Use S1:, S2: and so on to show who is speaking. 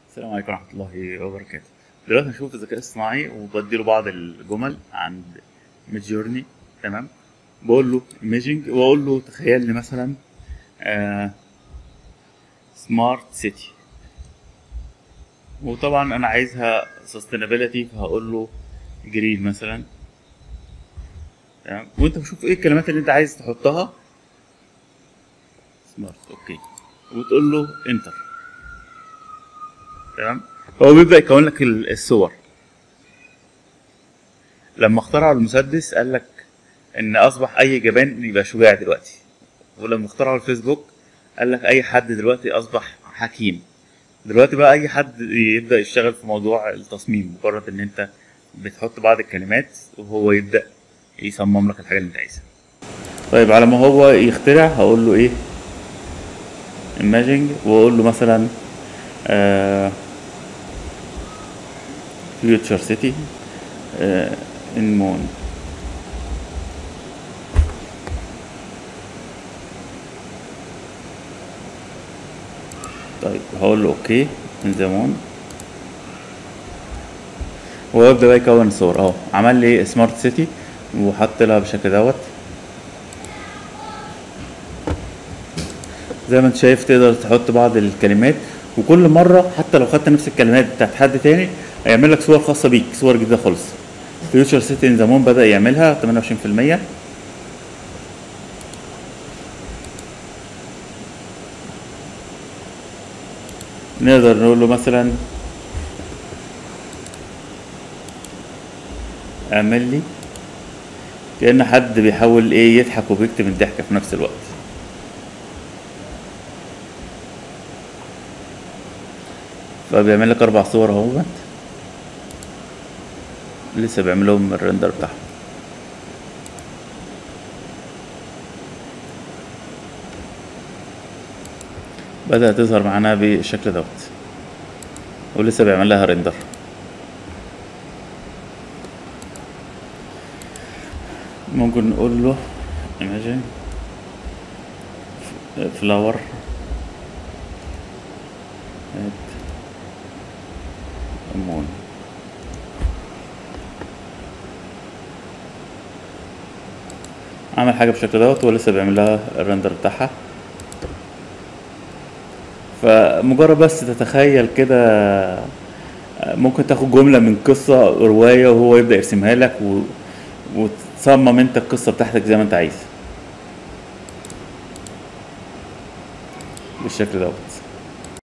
S1: السلام عليكم ورحمة الله وبركاته دلوقتي هنشوف الذكاء الصناعي وبديله بعض الجمل عند ميد جورني تمام بقول له ايميجنج واقول له تخيل لي مثلا سمارت سيتي وطبعا انا عايزها سستينابيلتي فهقول له جرين مثلا تمام وانت بشوف ايه الكلمات اللي انت عايز تحطها سمارت اوكي وتقول له انتر تمام هو بيبدا يكون لك ال- الصور لما اخترعوا المسدس قال لك ان اصبح اي جبان يبقى شجاع دلوقتي ولما اخترعوا الفيسبوك قال لك اي حد دلوقتي اصبح حكيم دلوقتي بقى اي حد يبدا يشتغل في موضوع التصميم مجرد ان انت بتحط بعض الكلمات وهو يبدا يصمم لك الحاجه اللي انت عايزها طيب على ما هو يخترع هقول له ايه ايماجينج واقول له مثلا فيوتشر سيتي ان مون طيب هقول له اوكي ان ذا مون ويبدا بقى يكون الصور اهو عمل لي سمارت سيتي وحط لها بالشكل دوت زي ما انت شايف تقدر تحط بعض الكلمات وكل مرة حتى لو خدت نفس الكلمات بتاعت حد تاني هيعمل لك صور خاصة بيك صور جديدة خالص فيوتشر سيتي ان زمان بدأ يعملها 28% نقدر نقول له مثلا اعمل لي كأن حد بيحاول ايه يضحك وبيكتب الضحكة في نفس الوقت فبيعمل لك اربع صور اهوت لسه بيعمل لهم الريندر بتاعهم بدأت تظهر معانا بالشكل دوت ولسه بيعمل لها ريندر ممكن نقول له imagine flower at moon عمل حاجة بالشكل دوت ولسه بيعمل لها الرندر بتاعها فمجرد بس تتخيل كده ممكن تاخد جملة من قصة رواية وهو يبدأ يرسمها لك و... وتصمم انت القصة بتاعتك زي ما انت عايز بالشكل دوت